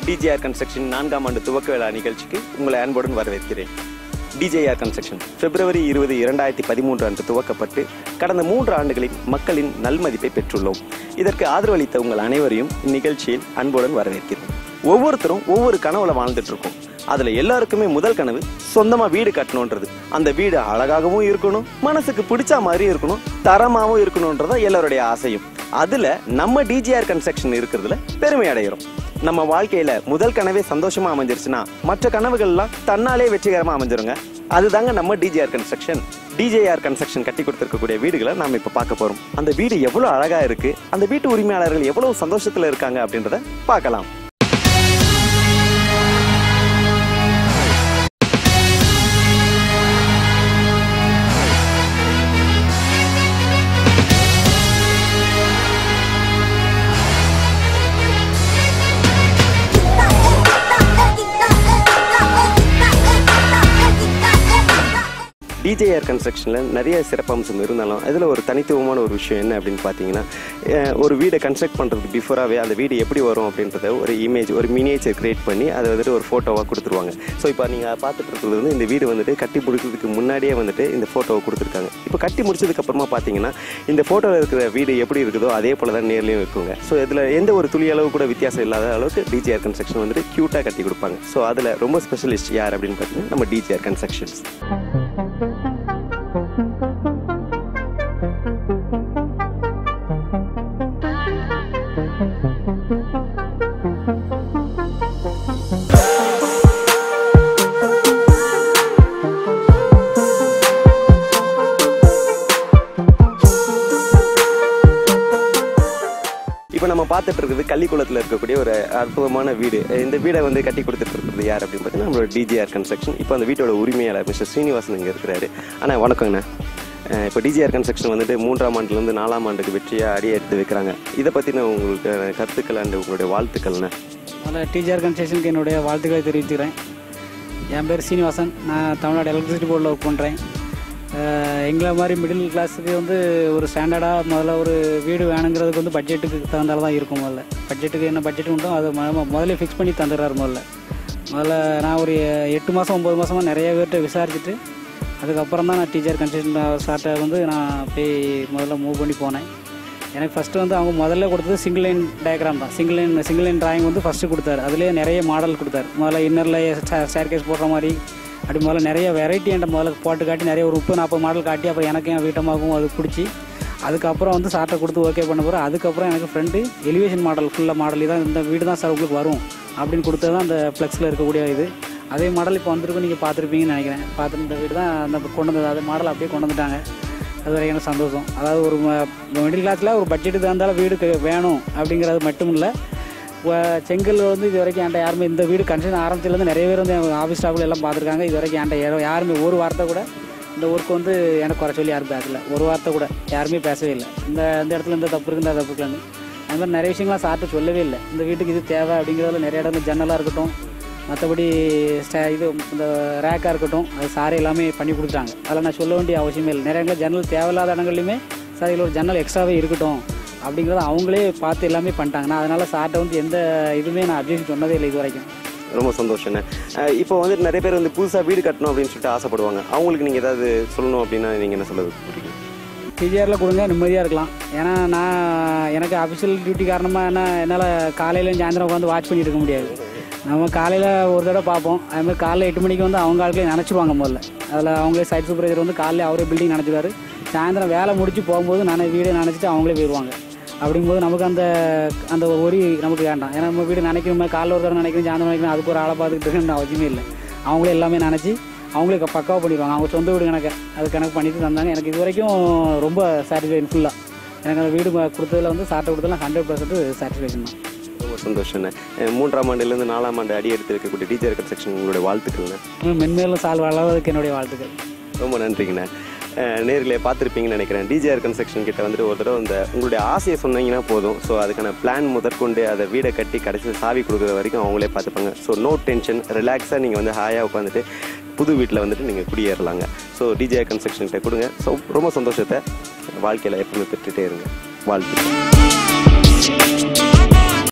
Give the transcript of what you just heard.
TJR construction நான்காம் ஆண்டு துவக்க விழா நிகழ்ச்சிக்கு உங்களை அன்புடன் வரவேற்கிறேன் டிஜேஆர் கன்ஸ்ட்ரக்ஷன் பிப்ரவரி இருபது இரண்டாயிரத்தி பதிமூன்று அன்று துவக்கப்பட்டு கடந்த மூன்று ஆண்டுகளில் மக்களின் நல்மதிப்பை பெற்றுள்ளோம் இதற்கு ஆதரவளித்த உங்கள் அனைவரையும் இந்நிகழ்ச்சியில் அன்புடன் வரவேற்கிறேன் ஒவ்வொருத்தரும் ஒவ்வொரு கனவுல வாழ்ந்துட்டு இருக்கோம் அதுல எல்லாருக்குமே முதல் கனவு சொந்தமா வீடு கட்டணுன்றது அந்த வீடு அழகாகவும் இருக்கணும் மனசுக்கு பிடிச்ச மாதிரி இருக்கணும் தரமாகவும் இருக்கணும்ன்றதா எல்லாருடைய ஆசையும் அதுல நம்ம டிஜிஆர் கன்ஸ்ட்ரக்ஷன் இருக்கிறதுல பெருமை அடைகிறோம் நம்ம வாழ்க்கையில முதல் கனவே சந்தோஷமா அமைஞ்சிருச்சுன்னா மற்ற கனவுகள்லாம் தன்னாலே வெற்றிகரமா அமைஞ்சிருங்க அதுதாங்க நம்ம டிஜிஆர் கன்ஸ்ட்ரக்ஷன் டிஜேஆர் கன்ஸ்ட்ரக்ஷன் கட்டி கொடுத்துருக்கக்கூடிய வீடுகளை நாம இப்ப பார்க்க போறோம் அந்த வீடு எவ்வளவு அழகா இருக்கு அந்த வீட்டு உரிமையாளர்கள் எவ்வளவு சந்தோஷத்துல இருக்காங்க அப்படின்றத பார்க்கலாம் டிஜேஆர் கன்ஸ்ட்ரக்ஷனில் நிறைய சிறப்பம்சம் இருந்தாலும் அதில் ஒரு தனித்துவமான ஒரு விஷயம் என்ன அப்படின்னு பார்த்தீங்கன்னா அஹ், ஒரு வீடை கன்ஸ்ட்ரக்ட் பண்ணுறதுக்கு பிஃபோராகவே அந்த வீடு எப்படி வரும் அப்படின்றத ஒரு இமேஜ் ஒரு மினியேச்சர் கிரியேட் பண்ணி அதை வந்துட்டு ஒரு ஃபோட்டோவாக கொடுத்துருவாங்க ஸோ இப்போ நீங்கள் பார்த்துட்டு இருக்கிறது வந்து இந்த வீடு வந்துட்டு கட்டி முடிக்கிறதுக்கு முன்னாடியே வந்துட்டு இந்த ஃபோட்டோவை கொடுத்துருக்காங்க இப்போ கட்டி முடிச்சதுக்கு அப்புறமா பார்த்தீங்கன்னா இந்த ஃபோட்டோவில் இருக்கிற வீடு எப்படி இருக்குதோ அதே போல தான் நேர்லையும் இருக்குங்க ஸோ இதில் எந்த ஒரு துளி அளவு கூட வித்தியாசம் இல்லாத அளவுக்கு டிஜிஆர் கன்ஸ்ட்ரக்ஷன் வந்துட்டு க்யூட்டாக கட்டி கொடுப்பாங்க ஸோ அதில் ரொம்ப ஸ்பெஷலிஸ்ட் யார் அப்படின்னு பார்த்தீங்கன்னா நம்ம டிஜிஆர் கன்ஸ்ட்ரக்ஷன்ஸ் இப்போ நம்ம பார்த்துட்டு இருக்கிறது கள்ளிக்குளத்தில் இருக்கக்கூடிய ஒரு அற்புதமான வீடு இந்த வீடை வந்து கட்டி கொடுத்துட்டு இருக்கிறது யார் அப்படின்னு பார்த்தீங்கன்னா நம்மளோட டிஜிஆர் கன்ஸ்ட்ரக்ஷன் இப்போ அந்த வீட்டோட உரிமையாளர் மிஸ்டர் ஸ்ரீனிவாசன் இங்கே இருக்கிறாரு அண்ணா வணக்கங்கண்ணா அஹ் இப்போ டிஜிஆர் கன்ஸ்ட்ரக்ஷன் வந்துட்டு மூன்றாம் ஆண்டுலேருந்து நாலாம் ஆண்டுக்கு வெற்றியாக அடி எடுத்து வைக்கிறாங்க இதை பற்றின உங்களுக்கு கருத்துக்கள் அண்ட் உங்களுடைய வாழ்த்துக்கள்ண்ணா அதில் டிஜிஆர் கன்ஸ்ட்ரக்ஷனுக்கு என்னுடைய வாழ்த்துக்களை தெரிவித்துக்கிறேன் என் பேர் சீனிவாசன் நான் தமிழ்நாடு எலக்ட்ரிசிட்டி போர்டில் ஒர்க் பண்ணுறேன் எங்களை மாதிரி மிடில் கிளாஸுக்கு வந்து ஒரு ஸ்டாண்டர்டாக முதல்ல ஒரு வீடு வேணுங்கிறதுக்கு வந்து பட்ஜெட்டுக்கு தகுந்தால தான் இருக்கும் முதல்ல பட்ஜெட்டுக்கு என்ன பட்ஜெட் உண்டோ அதை மொ- முதல்ல ஃபிக்ஸ் பண்ணி தந்துடுறாரு முதல்ல முதல்ல நான் ஒரு எட்டு மாதம் ஒம்பது மாதமாக நிறைய பேர்கிட்ட விசாரிச்சுட்டு அதுக்கப்புறம் தான் நான் டீச்சர் கன்ஸ்ட்ரக்ஷன் ஸ்டார்ட்டை வந்து நான் போய் முதல்ல மூவ் பண்ணி போனேன் எனக்கு ஃபஸ்ட்டு வந்து அவங்க முதல்ல கொடுத்தது சிங்கிள் லைன் டயக்ராம் தான் single line single line drawing வந்து ஃபஸ்ட்டு கொடுத்தாரு அதுலேயே நிறைய மாடல் கொடுத்தாரு முதல்ல இன்னரில் ஸ்டேர் கேஸ் போடுற மாதிரி அப்படி முதல்ல நிறைய வெரைட்டி என்கிட்ட முதல்ல போட்டு காட்டி நிறைய ஒரு முப்பது நாற்பது மாடல் காட்டி அப்புறம் எனக்கு என் வீட்டமாகவும் அது பிடிச்சி அதுக்கப்புறம் வந்து சார்ட்டை கொடுத்து ஓகே பண்ண பிறகு அதுக்கப்புறம் எனக்கு ஃப்ரெண்டு எலிவேஷன் மாடல் ஃபுல்லாக மாடல் தான் இந்த வீடு தான் சார் உங்களுக்கு வரும் அப்படின்னு கொடுத்தது தான் அந்த ஃப்ளெக்ஸில் இருக்கக்கூடிய இது அதே மாடல் இப்போ வந்திருக்கும் நீங்கள் பார்த்துருப்பீங்கன்னு நினைக்கிறேன் பார்த்துட்டு இந்த வீடு தான் அந்த கொண்டு வந்தது அது மாடல் அப்படியே கொண்டு வந்துட்டாங்க அது வரைக்கும் எனக்கு சந்தோஷம் அதாவது ஒரு மிடில் கிளாஸில் ஒரு பட்ஜெட்டு தகுந்தாலும் வீடு க- வேணும் அப்படிங்கிறது மட்டும் இல்லை செங்கல் வந்து இது வரைக்கும் என்கிட்ட யாருமே இந்த வீடு கன்ஸ்ட்ரக்ஷன் ஆரம்பிச்சதுலேருந்து நிறைய பேர் வந்து ஆஃபீஸ் ஸ்டாஃபில் எல்லாம் பார்த்துருக்காங்க இது வரைக்கும் என்கிட்ட யாரும் யாருமே ஒரு வார்த்தை கூட இந்த ஒர்க் வந்து எனக்கு குறை சொல்லி யாரும் பேசல ஒரு வார்த்தை கூட யாருமே பேசவே இல்லை இந்த இந்த இடத்துல இந்த தப்பு இருக்கு இந்த தப்பு இருக்குன்னு அது மாதிரி நிறைய விஷயங்கள்லாம் சார்ட்டு சொல்லவே இல்லை இந்த வீட்டுக்கு இது தேவை அப்படிங்கிறதுல நிறைய இடம் ஜன்னலாக இருக்கட்டும் மற்றபடி ஸ்டே இது இந்த ரேக்காக இருக்கட்டும் அது சாரே எல்லாமே பண்ணி கொடுத்துட்டாங்க அதில் நான் சொல்ல வேண்டிய அவசியமே இல்லை நிறைய இடங்கள் ஜன்னல் தேவையில்லாத இடங்கள்லையுமே சார் இதில் ஒரு ஜன்னல் எக்ஸ்ட்ராவே இருக்கட்டும் அப்படிங்கிறத அவங்களே பார்த்து எல்லாமே பண்ணிட்டாங்க நான் அதனால் சார்ட்ட வந்து எந்த இதுவுமே நான் அப்ஜெக்ஷன் சொன்னதே இல்லை இது வரைக்கும் ரொம்ப சந்தோஷண்ணே அஹ் இப்போ வந்துட்டு நிறைய பேர் வந்து புதுசாக வீடு கட்டணும் அப்படின்னு சொல்லிட்டு ஆசைப்படுவாங்க அவங்களுக்கு நீங்கள் ஏதாவது சொல்லணும் அப்படின்னா நீங்கள் என்ன சொல்ல விரும்புறீங்க டிஜிஆரில் கொடுங்க நிம்மதியாக இருக்கலாம் ஏன்னா நான் எனக்கு அஃபிஷியல் டியூட்டி காரணமாக என்ன என்னால் காலையில் சாயந்தரம் உட்காந்து வாட்ச் பண்ணிட்டு இருக்க முடியாது நம்ம காலையில் ஒரு தடவை பார்ப்போம் அதுமாதிரி காலைல எட்டு மணிக்கு வந்து அவங்க ஆட்களே நினச்சிருவாங்க முதல்ல அதில் அவங்களே சைட் சூப்பர்வைசர் வந்து காலையில் அவரே பில்டிங் நினச்சிடுவாரு சாயந்தரம் வேலை முடிச்சு போகும்போது நான் வீடை நினச்சிட்டு அவங்களே போயிடுவாங்க அப்படிங்கும்போது நமக்கு அந்த அந்த ஒரி நமக்கு வேண்டாம் ஏன்னா நம்ம வீடு நினைக்கிறோமே காலைல ஒரு தடவை நினைக்கிறோம் சாயந்தரம் நினைக்கிறோம் அதுக்கு ஒரு ஆளை பார்த்துக்கிட்டு இருக்கணும்னு அவசியமே இல்லை அவங்களே எல்லாமே நினச்சி அவங்களே க- பக்காவா பண்ணிடுவாங்க அவங்க சொந்த வீடு கணக்கு அது கணக்கு பண்ணிட்டு தந்தாங்க எனக்கு இது வரைக்கும் ரொம்ப சாட்டிஸ்ஃபைன் ஃபுல்லாக எனக்கு அந்த வீடு ம- கொடுத்ததுல வந்து சாட்டை கொடுத்ததுல ஹண்ட்ரட் பர்சன்ட் சாட்டிஸ்ஃபேக்ஷன் தான் ரொம்ப சந்தோஷண்ணே அஹ் மூன்றாம் ஆண்டுலேருந்து நாலாம் ஆண்டு அடி எடுத்து வைக்கக்கூடிய டிஜிஆர் கன்ஸ்ட்ரக்ஷன் உங்களுடைய வாழ்த்துக்கள்ண்ணே இன்னும் மென்மேலும் சால்வ் அளவுக்கு என்னுடைய வாழ்த்துக்கள் ரொம்ப நன்றிங்கண்ணே அஹ் நேர்களே பார்த்துருப்பீங்கன்னு நினைக்கிறேன் டிஜிஆர் கன்ஸ்ட்ரக்ஷன் கிட்ட வந்துட்டு ஒரு தடவை இந்த உங்களுடைய ஆசையை சொன்னீங்கன்னா போதும் ஸோ அதுக்கான பிளான் முதற்கொண்டு அதை வீடை கட்டி கடைசியில் சாவி கொடுக்குற வரைக்கும் அவங்களே பார்த்துப்பாங்க ஸோ நோ டென்ஷன் ரிலாக்ஸாக நீங்கள் வந்து ஹாயாக உட்காந்துட்டு புது வீட்டில் வந்துட்டு நீங்கள் குடியேறலாங்க ஸோ டிஜிஆர் கன்ஸ்ட்ரக்ஷன் கிட்ட கொடுங்க ஸோ ரொம்ப சந்தோஷத்தை வாழ்க்கையில் எப்பவுமே பெற்றுட்டே இருங்க வாழ்த்து